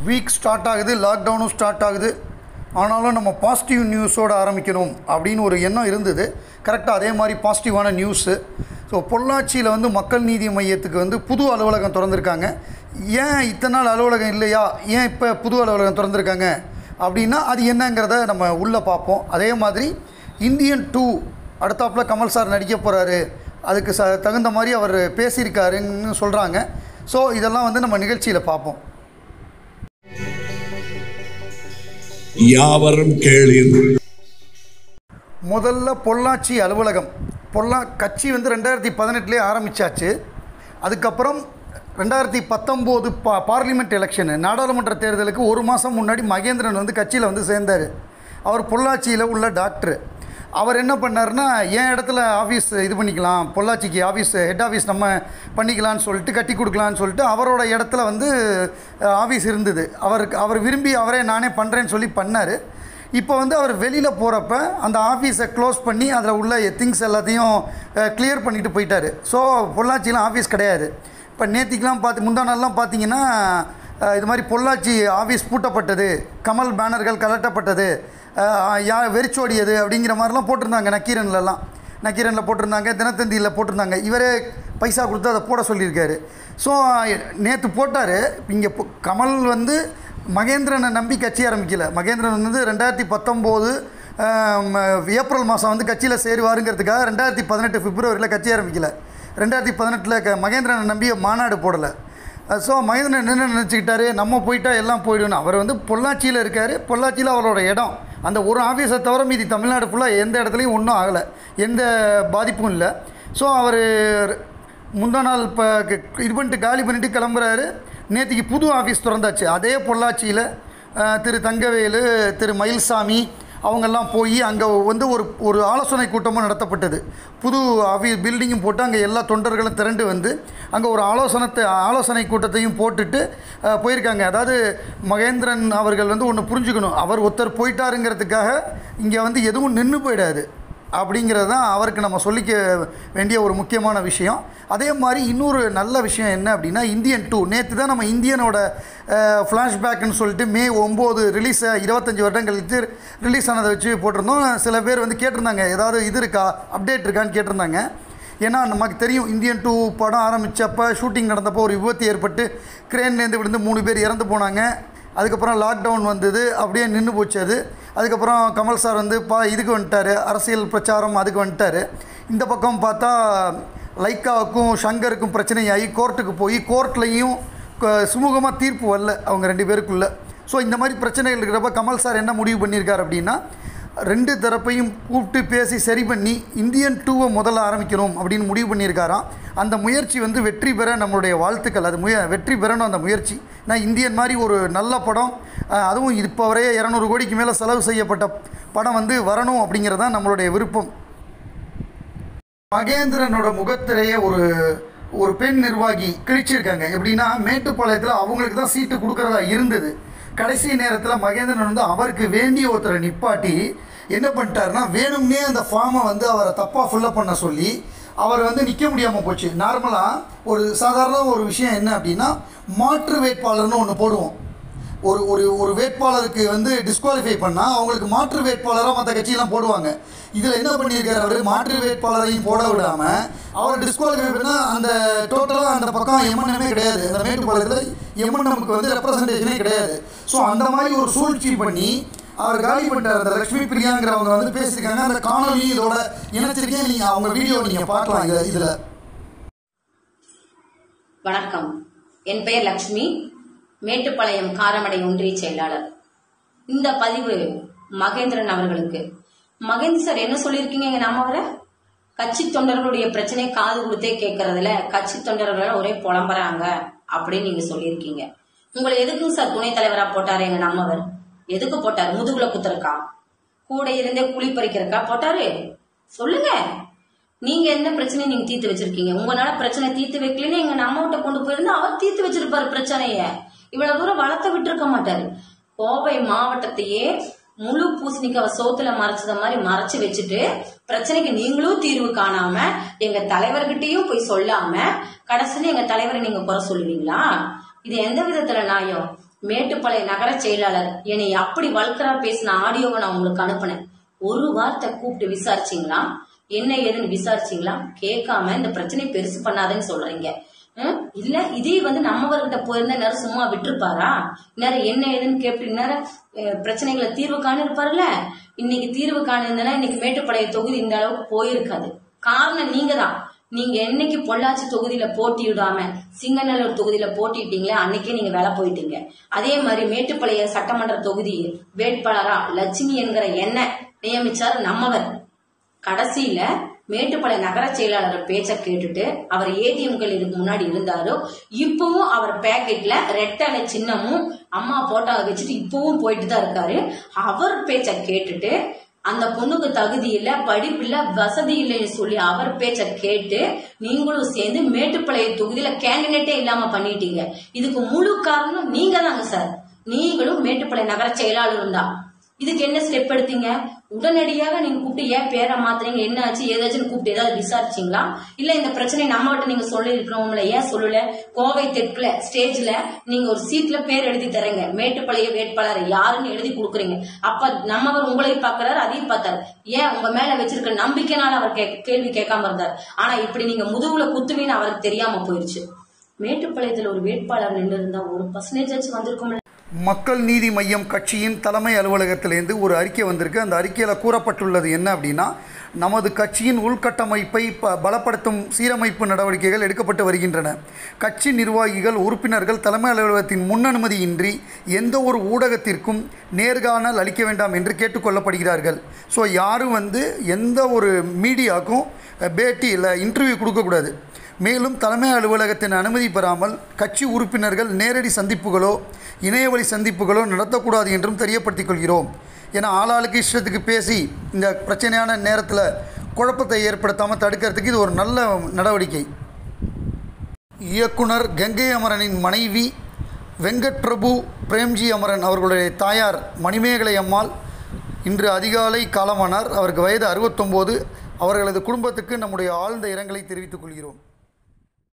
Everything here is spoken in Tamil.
வீக் ஸ்டார்ட் ஆகுது லாக்டவுனும் ஸ்டார்ட் ஆகுது ஆனாலும் நம்ம பாசிட்டிவ் நியூஸோடு ஆரம்பிக்கணும் அப்படின்னு ஒரு எண்ணம் இருந்தது கரெக்டாக அதே மாதிரி பாசிட்டிவான நியூஸு ஸோ பொள்ளாச்சியில் வந்து மக்கள் நீதி மையத்துக்கு வந்து புது அலுவலகம் திறந்திருக்காங்க ஏன் இத்தனை நாள் அலுவலகம் இல்லையா ஏன் இப்போ புது அலுவலகம் திறந்திருக்காங்க அப்படின்னா அது என்னங்கிறத நம்ம உள்ளே பார்ப்போம் அதே மாதிரி இந்தியன் டூ அடுத்தாப்புல கமல் சார் நடிக்க போகிறாரு அதுக்கு ச தகுந்த மாதிரி அவர் பேசியிருக்காருன்னு சொல்கிறாங்க ஸோ இதெல்லாம் வந்து நம்ம நிகழ்ச்சியில் பார்ப்போம் யாவரும் கேளீர் முதல்ல பொள்ளாச்சி அலுவலகம் பொள்ளா கட்சி வந்து ரெண்டாயிரத்தி பதினெட்டுலேயே ஆரம்பித்தாச்சு அதுக்கப்புறம் ரெண்டாயிரத்தி பத்தொம்போது பா பார்லிமெண்ட் எலெக்ஷனு நாடாளுமன்ற தேர்தலுக்கு ஒரு மாதம் முன்னாடி மகேந்திரன் வந்து கட்சியில் வந்து சேர்ந்தார் அவர் பொள்ளாச்சியில் உள்ள டாக்டர் அவர் என்ன பண்ணாருன்னா என் இடத்துல ஆஃபீஸ் இது பண்ணிக்கலாம் பொள்ளாச்சிக்கு ஆஃபீஸ் ஹெட் ஆஃபீஸ் நம்ம பண்ணிக்கலாம்னு சொல்லிட்டு கட்டி கொடுக்கலான்னு சொல்லிட்டு அவரோட இடத்துல வந்து ஆஃபீஸ் இருந்தது அவருக்கு அவர் விரும்பி அவரே நானே பண்ணுறேன்னு சொல்லி பண்ணார் இப்போ வந்து அவர் வெளியில் போகிறப்ப அந்த ஆஃபீஸை க்ளோஸ் பண்ணி அதில் உள்ள திங்ஸ் எல்லாத்தையும் கிளியர் பண்ணிட்டு போயிட்டாரு ஸோ பொள்ளாச்சியில் ஆஃபீஸ் கிடையாது இப்போ நேத்திக்கெலாம் பார்த்து முந்தா நாள்லாம் பார்த்தீங்கன்னா அஹ், இது மாதிரி பொள்ளாச்சி ஆஃபீஸ் பூட்டப்பட்டது கமல் பேனர்கள் கலட்டப்பட்டது அஹ், யா வெறிச்சோடியது அப்படிங்கிற மாதிரிலாம் போட்டிருந்தாங்க நக்கீரன்லலாம் நக்கீரனில் போட்டிருந்தாங்க தினத்தந்தியில் போட்டிருந்தாங்க இவரே பைசா கொடுத்து அதை போட சொல்லியிருக்காரு ஸோ நேற்று போட்டார் இங்கே கமல் வந்து மகேந்திரனை நம்பி கட்சி ஆரம்பிக்கல மகேந்திரன் வந்து ரெண்டாயிரத்தி பத்தொம்போது ஏப்ரல் மாதம் வந்து கட்சியில் சேருவாருங்கிறதுக்காக ரெண்டாயிரத்தி பதினெட்டு பிப்ரவரியில் கட்சி ஆரம்பிக்கல ரெண்டாயிரத்தி பதினெட்டில் க மகேந்திரனை நம்பி மாநாடு போடலை ஸோ மகேந்திரன் என்ன நினச்சிக்கிட்டாரு நம்ம போயிட்டா எல்லாம் போயிடும்னு அவர் வந்து பொள்ளாச்சியில் இருக்கார் பொள்ளாச்சியில் அவரோட இடம் அந்த ஒரு ஆஃபீஸை தவிர மீதி தமிழ்நாடு ஃபுல்லாக எந்த இடத்துலையும் ஒன்றும் ஆகலை எந்த பாதிப்பும் இல்லை ஸோ அவர் முந்தா நாள் இப்போ இது பண்ணிட்டு காலி பண்ணிட்டு கிளம்புறாரு நேற்றுக்கு புது ஆஃபீஸ் திறந்தாச்சு அதே பொள்ளாச்சியில் அஹ், திரு தங்கவேலு திரு மயில்சாமி அவங்கெல்லாம் போய் அங்கே வந்து ஒரு ஒரு ஆலோசனை கூட்டமும் நடத்தப்பட்டது புது ஆஃபீ பில்டிங்கும் போட்டு அங்கே எல்லா தொண்டர்களும் திரண்டு வந்து அங்கே ஒரு ஆலோசனத்தை ஆலோசனை கூட்டத்தையும் போட்டுட்டு அஹ், போயிருக்காங்க அதாவது மகேந்திரன் அவர்கள் வந்து ஒன்று புரிஞ்சுக்கணும் அவர் ஒருத்தர் போயிட்டாருங்கிறதுக்காக இங்கே வந்து எதுவும் நின்று போயிடாது அப்படிங்கிறது தான் அவருக்கு நம்ம சொல்லிக்க வேண்டிய ஒரு முக்கியமான விஷயம் அதே மாதிரி இன்னொரு நல்ல விஷயம் என்ன அப்படின்னா இந்தியன் டூ நேற்று தான் நம்ம இந்தியனோட ஃப்ளாஷ்பேக்குன்னு சொல்லிட்டு மே ஒம்பது ரிலீஸ் இருபத்தஞ்சி வருடம் கழித்து ரிலீஸ் ஆனதை வச்சு போட்டிருந்தோம் சில பேர் வந்து கேட்டிருந்தாங்க ஏதாவது இது இருக்கா அப்டேட் இருக்கான்னு கேட்டிருந்தாங்க ஏன்னா நமக்கு தெரியும் இந்தியன் டூ படம் ஆரம்பித்தப்போ ஷூட்டிங் நடந்தப்போ ஒரு விபத்து ஏற்பட்டு கிரேன்லேருந்து விழுந்து மூணு பேர் இறந்து போனாங்க அதுக்கப்புறம் லாக்டவுன் வந்தது அப்படியே நின்று போச்சு அது அதுக்கப்புறம் கமல் சார் வந்து பா இதுக்கு வந்துட்டார் அரசியல் பிரச்சாரம் அதுக்கு வந்துட்டார் இந்த பக்கம் பார்த்தா லைக்காவுக்கும் ஷங்கருக்கும் பிரச்சனையாகி கோர்ட்டுக்கு போய் கோர்ட்லேயும் சுமூகமாக தீர்ப்பு வரல அவங்க ரெண்டு பேருக்குள்ள ஸோ இந்த மாதிரி பிரச்சனைகள் இருக்கிறப்ப கமல் சார் என்ன முடிவு பண்ணியிருக்கார் அப்படின்னா ரெண்டு தரப்பையும் கூப்பிட்டு பேசி சரி பண்ணி இந்தியன் டூவை முதல்ல ஆரம்பிக்கணும் அப்படின்னு முடிவு பண்ணியிருக்காராம் அந்த முயற்சி வந்து வெற்றி பெற நம்மளுடைய வாழ்த்துக்கள் அது முய வெற்றி பெறணும் அந்த முயற்சி நான் இந்தியன் மாதிரி ஒரு நல்ல படம் அஹ், அதுவும் இப்போ வரைய இரநூறு கோடிக்கு மேலே செலவு செய்யப்பட்ட படம் வந்து வரணும் அப்படிங்கிறது தான் நம்மளுடைய விருப்பம் மகேந்திரனோட முகத்திரையே ஒரு ஒரு பெண் நிர்வாகி கிழிச்சிருக்காங்க எப்படின்னா மேட்டுப்பாளையத்தில் அவங்களுக்கு தான் சீட்டு கொடுக்கறதா இருந்தது கடைசி நேரத்தில் மகேந்திரன் வந்து அவருக்கு வேண்டிய ஒருத்தரை நிப்பாட்டி என்ன பண்ணிட்டாருன்னா வேணும்னே அந்த ஃபார்மை வந்து அவரை தப்பாக ஃபுல்லப் பண்ண சொல்லி அவர் வந்து நிற்க முடியாமல் போச்சு நார்மலாக ஒரு சாதாரண ஒரு விஷயம் என்ன அப்படின்னா மாற்று வேட்பாளர்னு ஒன்று போடுவோம் ஒரு ஒரு ஒரு வேட்பாளருக்கு வந்து டிஸ்குவாலிஃபை பண்ணால் அவங்களுக்கு மாற்று வேட்பாளராக மற்ற கட்சியெல்லாம் போடுவாங்க இதில் என்ன பண்ணியிருக்காரு அவர் மாற்று வேட்பாளரையும் போட விடாமல் அவர் டிஸ்குவாலிஃபை பண்ணால் அந்த டோட்டலாக அந்த பக்கம் எம்என்எம்மே கிடையாது அந்த மேட்டுப்பாளையத்தில் எம்என்எம்க்கு வந்து ரெப்ரசன்டேஷனே கிடையாது ஸோ அந்த மாதிரி ஒரு சூழ்ச்சி பண்ணி அவர் காலி பண்ணிட்டார் அந்த லக்ஷ்மி பிரியாங்கிறவங்க வந்து பேசியிருக்காங்க அந்த காணொலி இதோட இணைச்சிருக்கேன் நீங்கள் அவங்க வீடியோ நீங்கள் பார்க்கலாம் இதில் இதில் வணக்கம் என் பெயர் லக்ஷ்மி மேட்டுப்பாளையம் காரமடை ஒன்றிய செயலாளர் இந்த பதிவு மகேந்திரன் அவர்களுக்கு மகேந்திர சார் என்ன சொல்லியிருக்கீங்க எங்க நாம அவரை கட்சி தொண்டர்களுடைய பிரச்சனை காது கொடுத்தே கேட்கறதுல கட்சி தொண்டர்கள் ஒரே புலம்புறாங்க அப்படின்னு நீங்க சொல்லியிருக்கீங்க உங்களை எதுக்குங்க சார் துணைத் தலைவரா போட்டாரு எங்க நம்மவர் எதுக்கு போட்டாரு முதுகுல குத்துறக்கா கூட இருந்தே குழி பறிக்கிறக்கா போட்டாரு சொல்லுங்க நீங்க என்ன பிரச்சனையை நீங்க தீர்த்து வச்சிருக்கீங்க உங்களால பிரச்சனை தீர்த்து வைக்கலன்னு எங்க நம்மகிட்ட கொண்டு போயிருந்தா அவர் தீர்த்து வச்சிருப்பாரு பிரச்சனைய இவ்வளவு தூரம் வளர்த்த விட்டுருக்க மாட்டாரு கோவை மாவட்டத்தையே முழு பூசணிக்காவை சோத்துல மறைச்சத மாதிரி மறைச்சு வச்சுட்டு பிரச்சனைக்கு நீங்களும் தீர்வு காணாம எங்க தலைவர்கிட்டயும் போய் சொல்லாம கடைசியில எங்க தலைவரை நீங்க குறை சொல்லுவீங்களா இது எந்த விதத்துல நியாயம் மேட்டுப்பாளைய நகர செயலாளர் என்னை அப்படி வளர்க்கிறா பேசின ஆடியோவை நான் உங்களுக்கு அனுப்புனேன் ஒரு வார்த்தை கூப்பிட்டு விசாரிச்சீங்களா என்ன ஏதுன்னு விசாரிச்சீங்களா கேட்காம இந்த பிரச்சனை பெருசு பண்ணாதேன்னு சொல்றீங்க ஹம்? இல்ல இதே வந்து நம்மவர்கிட்ட போயிருந்தா நேரம் சும்மா விட்டுருப்பாரா நேரம் என்ன ஏதுன்னு கேட்டு நேரம் அஹ், பிரச்சனைகளை தீர்வு காணிருப்பாருல்ல இன்னைக்கு தீர்வு காணிருந்தனா இன்னைக்கு மேட்டுப்பாளைய தொகுதி இந்த அளவுக்கு போயிருக்காது காரணம் நீங்க தான் நீங்க என்னைக்கு பொள்ளாச்சி தொகுதியில போட்டியிடாம சிங்கநல்லூர் தொகுதியில போட்டிட்டீங்களே அன்னைக்கே நீங்க வேலை போயிட்டீங்க அதே மாதிரி மேட்டுப்பாளைய சட்டமன்ற தொகுதி வேட்பாளரா லட்சுமி என்கிற என்ன நியமிச்சார் நம்மவர் கடைசியில மேட்டுப்பாளைய நகர செயலாளர் பேச்ச கேட்டுட்டு அவர் ஏடிஎம்கள் இதுக்கு முன்னாடி இருந்தாரோ இப்பவும் அவர் பேக்கெட்ல ரெட்டலை சின்னமும் அம்மா போட்டோவை வச்சுட்டு இப்பவும் போயிட்டு தான் இருக்காரு அவர் பேச்ச கேட்டுட்டு அந்த பொண்ணுக்கு தகுதி இல்ல படிப்பு இல்ல வசதி இல்லைன்னு சொல்லி அவர் பேச்ச கேட்டு நீங்களும் சேர்ந்து மேட்டுப்பாளைய தொகுதியில கேண்டிடேட்டே இல்லாம பண்ணிட்டீங்க இதுக்கு முழு காரணம் நீங்க தாங்க சார் நீங்களும் மேட்டுப்பாளைய நகர செயலாளரும் தான் இதுக்கு என்ன ஸ்டெப் எடுத்தீங்க உடனடியாக நீங்க கூப்பிட்டு ஏன் பேரை மாத்துறீங்க என்ன ஆச்சு ஏதாச்சும் கூப்பிட்டு ஏதாவது விசாரிச்சீங்களா இல்ல இந்த பிரச்சனை நம்ம கிட்ட நீங்க சொல்லி இருக்கிறவங்கள ஏன் சொல்லல கோவை தெற்குல ஸ்டேஜ்ல நீங்க ஒரு சீட்ல பேர் எழுதி தரீங்க மேட்டுப்பாளைய வேட்பாளர் யாருன்னு எழுதி கொடுக்குறீங்க அப்ப நம்மவர் உங்களை பாக்குறாரு அதையும் பார்த்தாரு ஏன் உங்க மேல வச்சிருக்க நம்பிக்கைனால அவர் கே- கேள்வி கேட்காம இருந்தார் ஆனா இப்படி நீங்க முதுகுல குத்துவீன்னு அவருக்கு தெரியாம போயிருச்சு மேட்டுப்பாளையத்துல ஒரு வேட்பாளர் நின்று இருந்தா ஒரு பர்சன்டேஜ் ஆச்சு வந்திருக்கும்ல மக்கள் நீதி மையம் கட்சியின் தலைமை அலுவலகத்திலேருந்து ஒரு அறிக்கை வந்திருக்கு அந்த அறிக்கையில் கூறப்பட்டுள்ளது என்ன அப்படின்னா நமது கட்சியின் உள்கட்டமைப்பை ப பலப்படுத்தும் சீரமைப்பு நடவடிக்கைகள் எடுக்கப்பட்டு வருகின்றன கட்சி நிர்வாகிகள் உறுப்பினர்கள் தலைமை அலுவலகத்தின் முன்னனுமதியின்றி எந்த ஒரு ஊடகத்திற்கும் நேர்காணல் அளிக்க வேண்டாம் என்று கேட்டுக்கொள்ளப்படுகிறார்கள் ஸோ யாரும் வந்து எந்த ஒரு மீடியாவுக்கும் பேட்டி இல்லை இன்டர்வியூ கொடுக்கக்கூடாது மேலும் தலைமை அலுவலகத்தின் அனுமதி பெறாமல் கட்சி உறுப்பினர்கள் நேரடி சந்திப்புகளோ இணையவழி சந்திப்புகளோ நடத்தக்கூடாது என்றும் தெரியப்படுத்திக் கொள்கிறோம் ஏன்னா ஆளாளுக்கு இஷ்டத்துக்கு பேசி இந்த பிரச்சனையான நேரத்தில் குழப்பத்தை ஏற்படுத்தாமல் தடுக்கிறதுக்கு இது ஒரு நல்ல நடவடிக்கை இயக்குனர் கங்கை அமரனின் மனைவி வெங்கட் பிரபு பிரேம்ஜி அமரன் அவர்களுடைய தாயார் மணிமேகலை அம்மாள் இன்று அதிகாலை காலமானார் அவருக்கு வயது அறுபத்தொம்போது அவர்களது குடும்பத்துக்கு நம்முடைய ஆழ்ந்த இரங்கலை தெரிவித்துக் கொள்கிறோம்